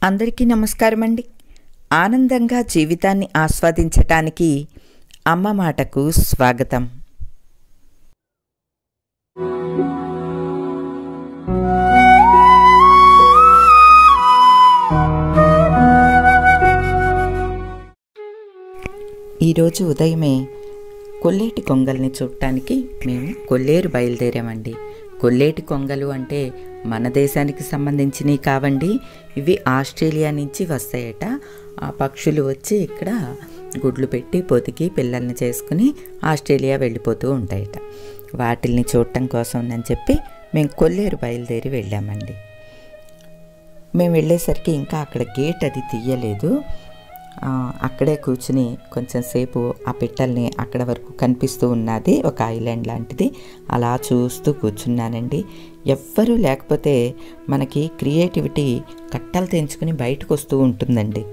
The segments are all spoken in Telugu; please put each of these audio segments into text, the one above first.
అందరికీ నమస్కారం అండి ఆనందంగా జీవితాన్ని ఆస్వాదించటానికి అమ్మ మాటకు స్వాగతం ఈరోజు ఉదయమే కొల్లేటి కొంగల్ని చూడటానికి మేము కొల్లేరు బయలుదేరామండి కొల్లేటి కొంగలు అంటే మన దేశానికి సంబంధించినవి కావండి ఇవి ఆస్ట్రేలియా నుంచి వస్తాయట ఆ పక్షులు వచ్చి ఇక్కడ గుడ్లు పెట్టి పొదిగి పిల్లల్ని చేసుకుని ఆస్ట్రేలియా వెళ్ళిపోతూ ఉంటాయట వాటిల్ని చూడటం కోసం అని చెప్పి మేము కొల్లేరు బయలుదేరి వెళ్ళామండి మేము వెళ్ళేసరికి ఇంకా అక్కడ గేట్ అది తీయలేదు ఆ, అక్కడే కూర్చుని కొంచెం సేపు ఆ పిట్టల్ని అక్కడ వరకు కనిపిస్తూ ఉన్నది ఒక ఐలాండ్ లాంటిది అలా చూస్తూ కూర్చున్నానండి ఎవ్వరూ లేకపోతే మనకి క్రియేటివిటీ కట్టలు తెంచుకుని బయటకు వస్తూ ఉంటుందండి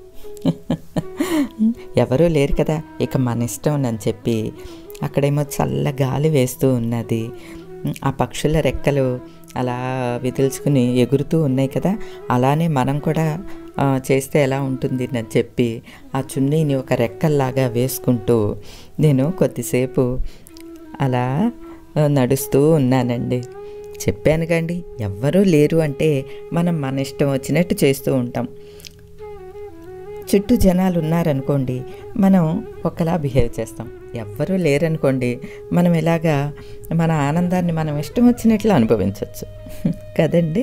ఎవరూ లేరు కదా ఇక మన ఇష్టం అని చెప్పి అక్కడేమో చల్ల గాలి వేస్తూ ఉన్నది ఆ పక్షుల రెక్కలు అలా విదిల్చుకుని ఎగురుతూ ఉన్నాయి కదా అలానే మనం కూడా ఆ, చేస్తే ఎలా ఉంటుంది అని చెప్పి ఆ చున్నీని ఒక రెక్కల్లాగా వేసుకుంటూ నేను కొద్దిసేపు అలా ఆ, నడుస్తూ ఉన్నానండి చెప్పాను కండి ఎవ్వరూ లేరు అంటే మనం మన ఇష్టం వచ్చినట్టు చేస్తూ ఉంటాం చుట్టూ జనాలు ఉన్నారనుకోండి మనం ఒకలా బిహేవ్ చేస్తాం ఎవ్వరూ లేరనుకోండి మనం ఇలాగా మన ఆనందాన్ని మనం ఇష్టం వచ్చినట్లు అనుభవించవచ్చు కదండి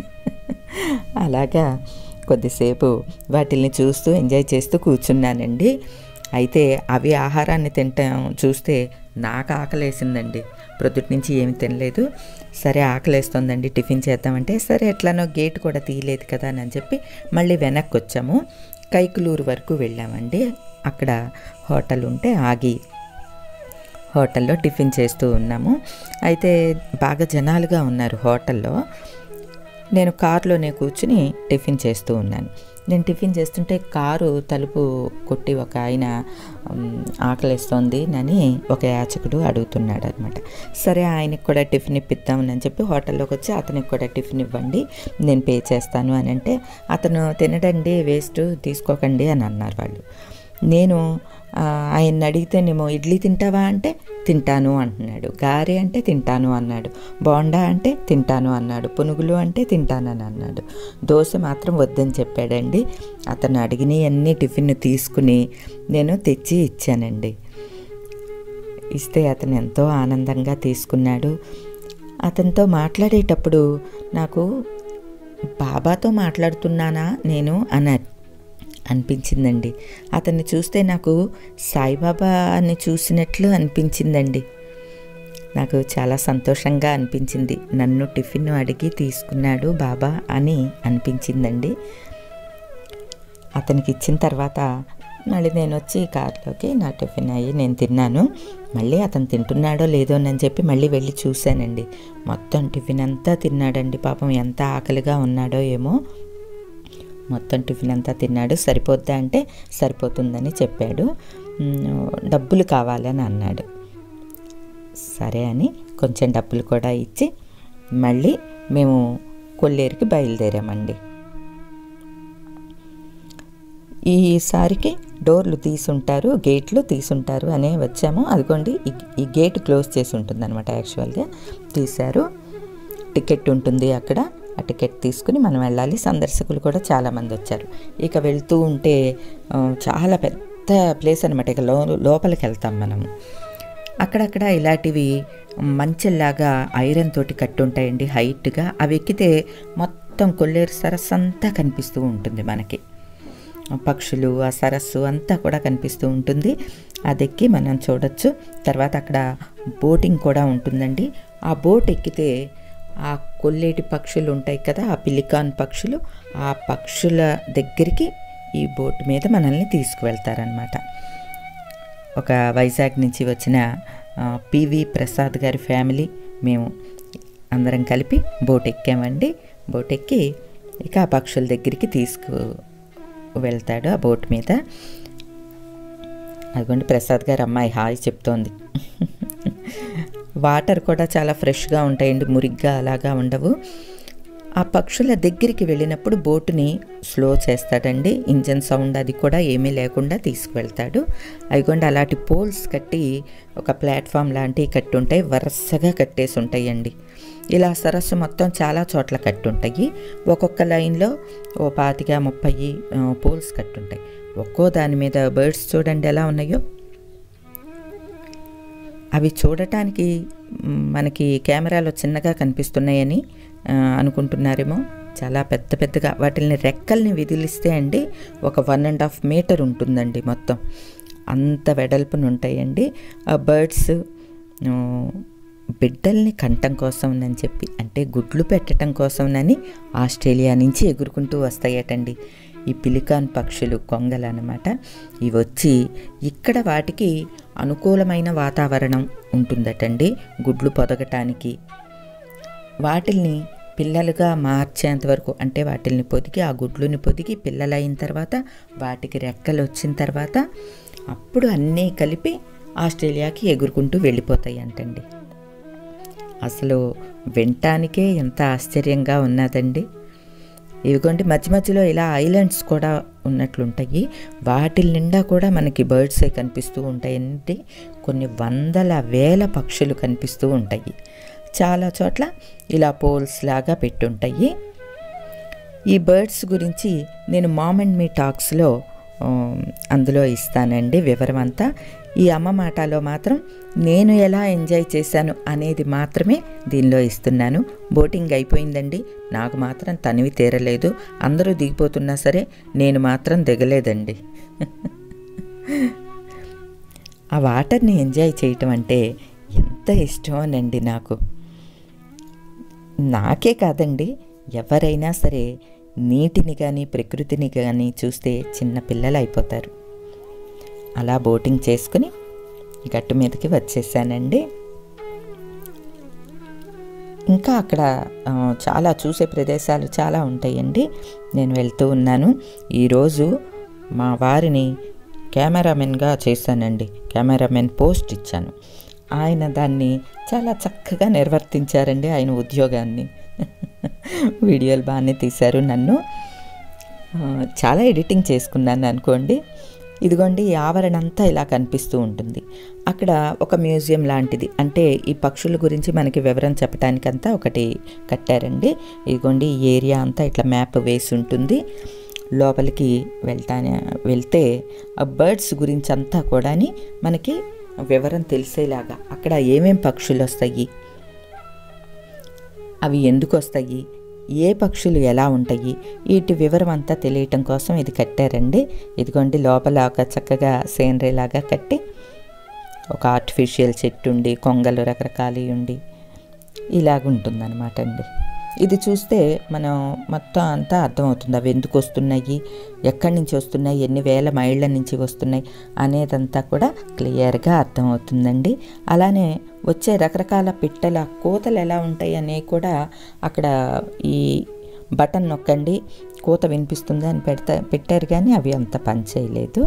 అలాగా కొద్దిసేపు వాటిల్ని చూస్తూ ఎంజాయ్ చేస్తూ కూర్చున్నానండి అయితే అవి ఆహారాన్ని తింటాం చూస్తే నాకు ఆకలేసిందండి ప్రొద్దుటి నుంచి ఏమి తినలేదు సరే ఆకలేస్తుందండి టిఫిన్ చేద్దామంటే సరే ఎట్లానో గేట్ కూడా తీయలేదు కదా అని చెప్పి మళ్ళీ వెనక్కి వచ్చాము కైకులూరు వరకు వెళ్ళామండి అక్కడ హోటల్ ఉంటే ఆగి హోటల్లో టిఫిన్ చేస్తూ ఉన్నాము అయితే బాగా జనాలుగా ఉన్నారు హోటల్లో నేను కారులోనే కూర్చుని టిఫిన్ చేస్తూ ఉన్నాను నేను టిఫిన్ చేస్తుంటే కారు తలుపు కొట్టి ఒక ఆయన "ఉమ్, ఆకలిస్తోంది అని ఒక యాచకుడు అడుగుతున్నాడు అనమాట సరే ఆయనకి కూడా టిఫిన్ ఇప్పిద్దామని చెప్పి హోటల్లోకి వచ్చి అతనికి కూడా టిఫిన్ ఇవ్వండి నేను పే చేస్తాను అని అంటే అతను తినడండి వేస్ట్ తీసుకోకండి అని అన్నారు వాళ్ళు నేను ఆ, ఆయన్ని అడిగితేనేమో ఇడ్లీ తింటావా అంటే తింటాను అంటున్నాడు గారె అంటే తింటాను అన్నాడు బోండా అంటే తింటాను అన్నాడు పునుగులు అంటే తింటానని అన్నాడు దోశ మాత్రం వద్దని చెప్పాడండి అతను అడిగిన అన్ని టిఫిన్ తీసుకుని నేను తెచ్చి ఇచ్చానండి ఇస్తే అతను ఎంతో ఆనందంగా తీసుకున్నాడు అతనితో మాట్లాడేటప్పుడు నాకు బాబాతో మాట్లాడుతున్నానా నేను అని అనిపించిందండి అతన్ని చూస్తే నాకు సాయిబాబాని చూసినట్లు అనిపించిందండి నాకు చాలా సంతోషంగా అనిపించింది నన్ను టిఫిన్ అడిగి తీసుకున్నాడు బాబా అని అనిపించిందండి అతనికి ఇచ్చిన తర్వాత మళ్ళీ నేను వచ్చి కార్లోకి నా టిఫిన్ అయ్యి నేను తిన్నాను మళ్ళీ అతను తింటున్నాడో లేదో అని చెప్పి మళ్ళీ వెళ్ళి చూశానండి మొత్తం టిఫిన్ అంతా తిన్నాడండి పాపం ఎంత ఆకలిగా ఉన్నాడో ఏమో మొత్తం టిఫిన్ అంతా తిన్నాడు సరిపోద్దా అంటే సరిపోతుందని చెప్పాడు "మ్, డబ్బులు కావాలని అన్నాడు సరే అని కొంచెం డబ్బులు కూడా ఇచ్చి మళ్ళీ మేము కొల్లేరుకి బయలుదేరామండి ఈసారికి డోర్లు తీసుంటారు గేట్లు తీసుంటారు అనే వచ్చాము అదిగోండి ఈ ఈ గేట్ క్లోజ్ చేసి ఉంటుంది అనమాట యాక్చువల్గా తీశారు టికెట్ ఉంటుంది అక్కడ ఆ టికెట్ తీసుకుని మనం వెళ్ళాలి సందర్శకులు కూడా చాలామంది వచ్చారు ఇక వెళ్తూ ఉంటే ఆ, చాలా పెద్ద ప్లేస్ అనమాట ఇక లో లోపలికి వెళ్తాం మనము అక్కడక్కడ ఇలాంటివి మంచెల్లాగా ఐరన్ తోటి కట్టి ఉంటాయండి హైట్గా అవి ఎక్కితే మొత్తం కొల్లేరు సరస్సు అంతా కనిపిస్తూ ఉంటుంది మనకి పక్షులు ఆ సరస్సు అంతా కూడా కనిపిస్తూ ఉంటుంది అది ఎక్కి మనం చూడొచ్చు తర్వాత అక్కడ బోటింగ్ కూడా ఉంటుందండి ఆ బోట్ ఎక్కితే ఆ కొల్లేటి పక్షులు ఉంటాయి కదా ఆ పిలికాన్ పక్షులు ఆ పక్షుల దగ్గరికి ఈ బోట్ మీద మనల్ని తీసుకువెళ్తారనమాట ఒక వైజాగ్ నుంచి వచ్చిన ఆ, పివి ప్రసాద్ గారి ఫ్యామిలీ మేము అందరం కలిపి బోట్ ఎక్కామండి బోట్ ఎక్కి ఇక ఆ పక్షుల దగ్గరికి తీసుకు వెళ్తాడు ఆ బోట్ మీద అదిగోండి ప్రసాద్ గారు అమ్మాయి హాయ్ చెప్తోంది వాటర్ కూడా చాలా ఫ్రెష్గా ఉంటాయండి మురిగ్గా అలాగా ఉండవు ఆ పక్షుల దగ్గరికి వెళ్ళినప్పుడు బోటుని స్లో చేస్తాడండి ఇంజన్ సౌండ్ అది కూడా ఏమీ లేకుండా తీసుకువెళ్తాడు అయిగోండి అలాంటి పోల్స్ కట్టి ఒక ప్లాట్ఫామ్ లాంటివి కట్టి ఉంటాయి వరుసగా కట్టేసి ఉంటాయండి ఇలా సరస్సు మొత్తం చాలా చోట్ల కట్టుంటాయి ఒక్కొక్క లైన్లో ఓ పాతిక ముప్పై పోల్స్ కట్టుంటాయి ఒక్కో దాని మీద బర్డ్స్ చూడండి ఎలా ఉన్నాయో అవి చూడటానికి మ్, మనకి కెమెరాలో చిన్నగా కనిపిస్తున్నాయని ఆ, అనుకుంటున్నారేమో చాలా పెద్ద పెద్దగా వాటిని రెక్కల్ని విదిలిస్తే అండి ఒక వన్ అండ్ హాఫ్ మీటర్ ఉంటుందండి మొత్తం అంత వెడల్పున ఉంటాయండి ఆ బర్డ్స్ ఆ, బిడ్డల్ని కంటం కోసంనని చెప్పి అంటే గుడ్లు పెట్టడం కోసంనని ఆస్ట్రేలియా నుంచి ఎగురుకుంటూ వస్తాయటండి ఈ పిలికాన్ పక్షులు కొంగలు అన్నమాట ఇవి వచ్చి ఇక్కడ వాటికి అనుకూలమైన వాతావరణం ఉంటుందటండి గుడ్లు పొదగటానికి వాటిల్ని పిల్లలుగా మార్చేంత వరకు అంటే వాటిల్ని పొదిగి ఆ గుడ్లుని పొదిగి పిల్లలైన తర్వాత వాటికి రెక్కలు వచ్చిన తర్వాత అప్పుడు అన్నీ కలిపి ఆస్ట్రేలియాకి ఎగురుకుంటూ వెళ్ళిపోతాయి అంటండి అసలు వినటానికే ఎంత ఆశ్చర్యంగా ఉన్నదండి ఇవిగోండి మధ్య మధ్యలో ఇలా ఐలాండ్స్ కూడా ఉన్నట్లుంటాయి వాటి నిండా కూడా మనకి బర్డ్సే కనిపిస్తూ ఉంటాయండి కొన్ని వందల వేల పక్షులు కనిపిస్తూ ఉంటాయి చాలా చోట్ల ఇలా పోల్స్ లాగా పెట్టుంటాయి ఈ బర్డ్స్ గురించి నేను మామ్ అండ్ మీ టాక్స్లో ఆ, అందులో ఇస్తానండి వివరం అంతా ఈ అమ్మ మాటలో మాత్రం నేను ఎలా ఎంజాయ్ చేశాను అనేది మాత్రమే దీనిలో ఇస్తున్నాను బోటింగ్ అయిపోయిందండి నాకు మాత్రం తనివి తీరలేదు అందరూ దిగిపోతున్నా సరే నేను మాత్రం దిగలేదండి ఆ వాటర్ని ఎంజాయ్ చేయటం అంటే ఎంత ఇష్టమోనండి నాకు నాకే కాదండి ఎవరైనా సరే నీటిని కానీ ప్రకృతిని కానీ చూస్తే చిన్న పిల్లలు అయిపోతారు అలా బోటింగ్ చేసుకుని గట్టు మీదకి వచ్చేసానండి ఇంకా అక్కడ ఆ, చాలా చూసే ప్రదేశాలు చాలా ఉంటాయండి నేను వెళ్తూ ఉన్నాను ఈరోజు మా వారిని కెమెరామెన్గా చేశానండి కెమెరామెన్ పోస్ట్ ఇచ్చాను ఆయన దాన్ని చాలా చక్కగా నిర్వర్తించారండి ఆయన ఉద్యోగాన్ని వీడియోలు బాగానే తీశారు నన్ను ఆ, చాలా ఎడిటింగ్ చేసుకున్నాను అనుకోండి ఇదిగోండి ఈ ఆవరణ అంతా ఇలా కనిపిస్తూ ఉంటుంది అక్కడ ఒక మ్యూజియం లాంటిది అంటే ఈ పక్షుల గురించి మనకి వివరం చెప్పడానికంతా ఒకటి కట్టారండి ఇదిగోండి ఈ ఏరియా అంతా ఇట్లా మ్యాప్ వేసి ఉంటుంది లోపలికి వెళ్తానే వెళ్తే ఆ బర్డ్స్ గురించి అంతా కూడాని మనకి వివరం తెలిసేలాగా అక్కడ ఏమేం పక్షులు వస్తాయి అవి ఎందుకు వస్తాయి ఏ పక్షులు ఎలా ఉంటాయి వీటి వివరం అంతా తెలియటం కోసం ఇది కట్టారండి ఇదిగోండి లోపల ఒక చక్కగా సేనరీ లాగా కట్టి ఒక ఆర్టిఫిషియల్ చెట్టు ఉండి కొంగలు రకరకాలు ఉండి ఇలాగ ఉంటుందన్నమాట అండి ఇది చూస్తే మనం మొత్తం అంతా అర్థమవుతుంది అవి ఎందుకు వస్తున్నాయి ఎక్కడి నుంచి వస్తున్నాయి ఎన్ని వేల మైళ్ళ నుంచి వస్తున్నాయి అనేదంతా కూడా క్లియర్గా అర్థమవుతుందండి అలానే వచ్చే రకరకాల పిట్టల కోతలు ఎలా ఉంటాయి అనేవి కూడా అక్కడ ఈ బటన్ నొక్కండి కోత వినిపిస్తుంది అని పెడతా పెట్టారు కానీ అవి అంత పనిచేయలేదు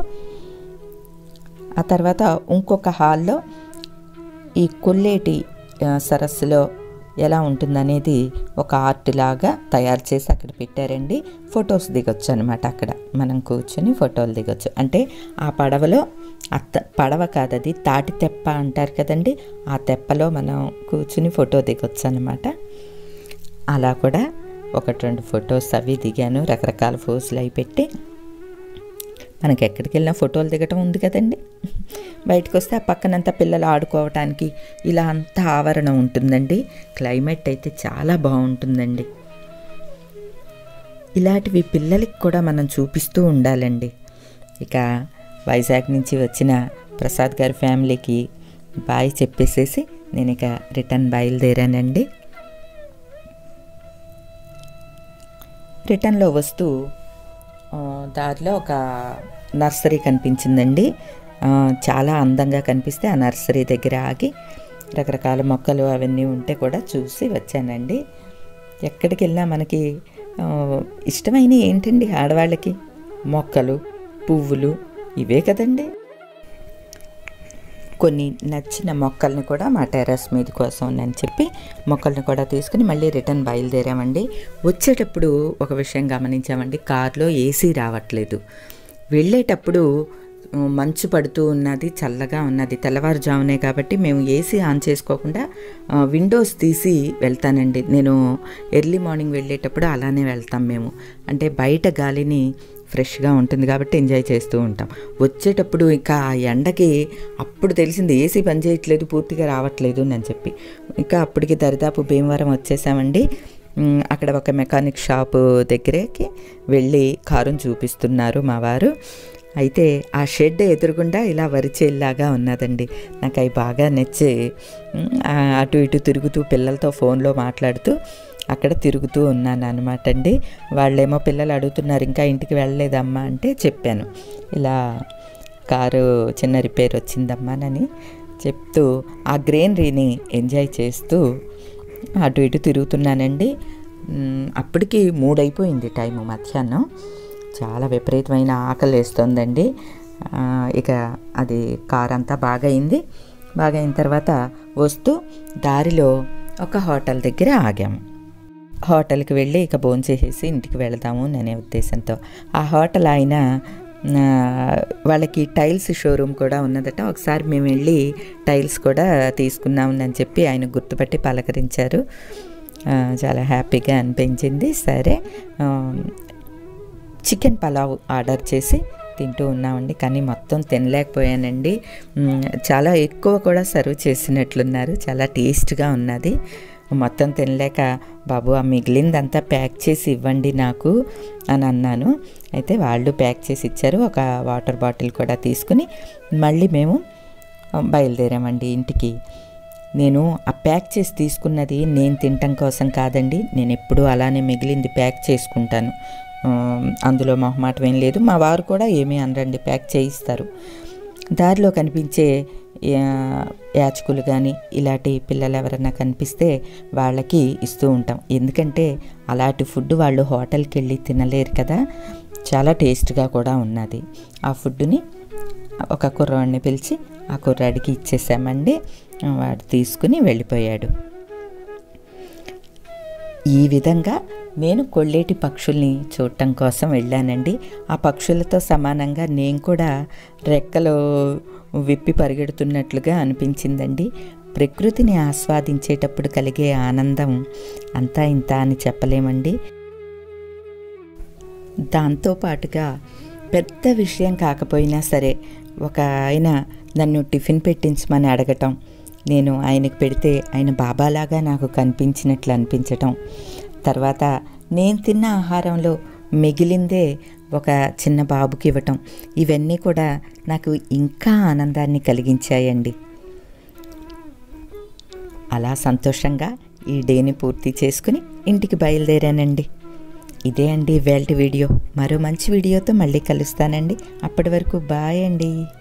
ఆ తర్వాత ఇంకొక హాల్లో ఈ కొల్లేటి ఆ, సరస్సులో ఎలా ఉంటుందనేది ఒక ఆర్ట్ లాగా తయారు చేసి అక్కడ పెట్టారండి ఫొటోస్ దిగొచ్చు అనమాట అక్కడ మనం కూర్చొని ఫోటోలు దిగొచ్చు అంటే ఆ పడవలో అత్త పడవ కాదది తాటి తెప్ప అంటారు కదండి ఆ తెప్పలో మనం కూర్చుని ఫోటో దిగొచ్చు అనమాట అలా కూడా ఒకటి రెండు ఫొటోస్ అవి దిగాను రకరకాల ఫోజులు అవి పెట్టి మనకి ఎక్కడికి వెళ్ళినా ఫోటోలు దిగటం ఉంది కదండి బయటకు వస్తే ఆ పక్కనంతా పిల్లలు ఆడుకోవటానికి ఇలా అంతా ఆవరణ ఉంటుందండి క్లైమేట్ అయితే చాలా బాగుంటుందండి ఇలాంటివి పిల్లలకి కూడా మనం చూపిస్తూ ఉండాలండి ఇక వైజాగ్ నుంచి వచ్చిన ప్రసాద్ గారి ఫ్యామిలీకి బాయ్ చెప్పేసేసి నేను ఇక రిటర్న్ బయలుదేరానండి రిటర్న్లో వస్తూ ఆ, దారిలో ఒక నర్సరీ కనిపించిందండి ఆ, చాలా అందంగా కనిపిస్తే ఆ నర్సరీ దగ్గర ఆగి రకరకాల మొక్కలు అవన్నీ ఉంటే కూడా చూసి వచ్చానండి ఎక్కడికి వెళ్ళినా మనకి ఆ, ఇష్టమైన ఏంటండి ఆడవాళ్ళకి మొక్కలు పువ్వులు ఇవే కదండి కొన్ని నచ్చిన మొక్కల్ని కూడా మా టెర్రస్ మీద కోసం అని చెప్పి మొక్కల్ని కూడా తీసుకుని మళ్ళీ రిటర్న్ బయలుదేరామండి వచ్చేటప్పుడు ఒక విషయం గమనించామండి కారులో ఏసీ రావట్లేదు వెళ్ళేటప్పుడు ఉ, మంచు పడుతూ ఉన్నది చల్లగా ఉన్నది తెల్లవారుజామునే కాబట్టి మేము ఏసీ ఆన్ చేసుకోకుండా ఆ, విండోస్ తీసి వెళ్తానండి నేను ఎర్లీ మార్నింగ్ వెళ్ళేటప్పుడు అలానే వెళ్తాం మేము అంటే బయట గాలిని ఫ్రెష్గా ఉంటుంది కాబట్టి ఎంజాయ్ చేస్తూ ఉంటాం వచ్చేటప్పుడు ఇంకా ఆ ఎండకి అప్పుడు తెలిసింది ఏసీ పని చేయట్లేదు పూర్తిగా రావట్లేదు అని చెప్పి ఇంకా అప్పటికి దరిదాపు భీమవరం వచ్చేసామండి ఉమ్, అక్కడ ఒక మెకానిక్ షాపు దగ్గరికి వెళ్ళి కారుని చూపిస్తున్నారు మా వారు అయితే ఆ షెడ్ ఎదురుగుండా ఇలా వరిచేలాగా ఉన్నదండి నాకు అవి బాగా నచ్చి ఉమ్, ఆ, అటు ఇటు తిరుగుతూ పిల్లలతో ఫోన్లో మాట్లాడుతూ అక్కడ తిరుగుతూ ఉన్నాను అనమాట అండి వాళ్ళేమో పిల్లలు అడుగుతున్నారు ఇంకా ఇంటికి వెళ్ళలేదమ్మా అంటే చెప్పాను ఇలా కారు చిన్న రిపేర్ వచ్చిందమ్మానని చెప్తూ ఆ గ్రీనరీని ఎంజాయ్ చేస్తూ అటు ఇటు తిరుగుతున్నానండి మ్, అప్పటికి మూడైపోయింది టైము మధ్యాహ్నం చాలా విపరీతమైన ఆకలి వేస్తుందండి ఆ, ఇక అది కార్ అంతా బాగా అయింది బాగా అయిన తర్వాత వస్తూ దారిలో ఒక హోటల్ దగ్గర ఆగాము హోటల్కి వెళ్ళి ఇక భోంచేసేసి ఇంటికి వెళదాము అనే ఉద్దేశంతో ఆ హోటల్ ఆయన ఆ, వాళ్ళకి టైల్స్ షోరూమ్ కూడా ఉన్నదట ఒకసారి మేము వెళ్ళి టైల్స్ కూడా తీసుకున్నాము అని చెప్పి ఆయన గుర్తుపట్టి పలకరించారు ఆ, చాలా హ్యాపీగా అనిపించింది సరే ఆ, చికెన్ పలావ్ ఆర్డర్ చేసి తింటూ ఉన్నామండి కానీ మొత్తం తినలేకపోయానండి మ్, చాలా ఎక్కువ కూడా సర్వ్ చేసినట్లున్నారు చాలా టేస్ట్గా ఉన్నది మొత్తం తినలేక బాబు ఆ మిగిలిందంతా ప్యాక్ చేసి ఇవ్వండి నాకు అని అన్నాను అయితే వాళ్ళు ప్యాక్ చేసి ఇచ్చారు ఒక వాటర్ బాటిల్ కూడా తీసుకుని మళ్ళీ మేము ఆ, బయలుదేరామండి ఇంటికి నేను ఆ ప్యాక్ చేసి తీసుకున్నది నేను తినటం కోసం కాదండి నేను ఎప్పుడూ అలానే మిగిలింది ప్యాక్ చేసుకుంటాను ఆ, అందులో మొహమాటం ఏం లేదు మా వారు కూడా ఏమీ అనరండి ప్యాక్ చేయిస్తారు దారిలో కనిపించే ఆ, యాచకులు కానీ ఇలాంటి పిల్లలు ఎవరైనా కనిపిస్తే వాళ్ళకి ఇస్తూ ఉంటాం ఎందుకంటే అలాంటి ఫుడ్ వాళ్ళు హోటల్కి వెళ్ళి తినలేరు కదా చాలా టేస్ట్గా కూడా ఉన్నది ఆ ఫుడ్ని ఒక కుర్రాడిని పిలిచి ఆ కుర్రాడికి ఇచ్చేసామండి వాడు తీసుకుని వెళ్ళిపోయాడు ఈ విధంగా నేను కొల్లేటి పక్షుల్ని చూడటం కోసం వెళ్ళానండి ఆ పక్షులతో సమానంగా నేను కూడా రెక్కలు విప్పి పరిగెడుతున్నట్లుగా అనిపించిందండి ప్రకృతిని ఆస్వాదించేటప్పుడు కలిగే ఆనందం అంతా ఇంత అని చెప్పలేమండి దాంతో పాటుగా పెద్ద విషయం కాకపోయినా సరే ఒక ఆయన నన్ను టిఫిన్ పెట్టించమని అడగటం నేను ఆయనకు పెడితే ఆయన బాబాలాగా నాకు కనిపించినట్లు అనిపించటం తర్వాత నేను తిన్న ఆహారంలో మిగిలిందే ఒక చిన్న బాబుకి ఇవ్వటం ఇవన్నీ కూడా నాకు ఇంకా ఆనందాన్ని కలిగించాయండి అలా సంతోషంగా ఈ డేని పూర్తి చేసుకుని ఇంటికి బయలుదేరానండి ఇదే అండి వేల్టి వీడియో మరో మంచి వీడియోతో మళ్ళీ కలుస్తానండి అప్పటి వరకు బాయ్ అండి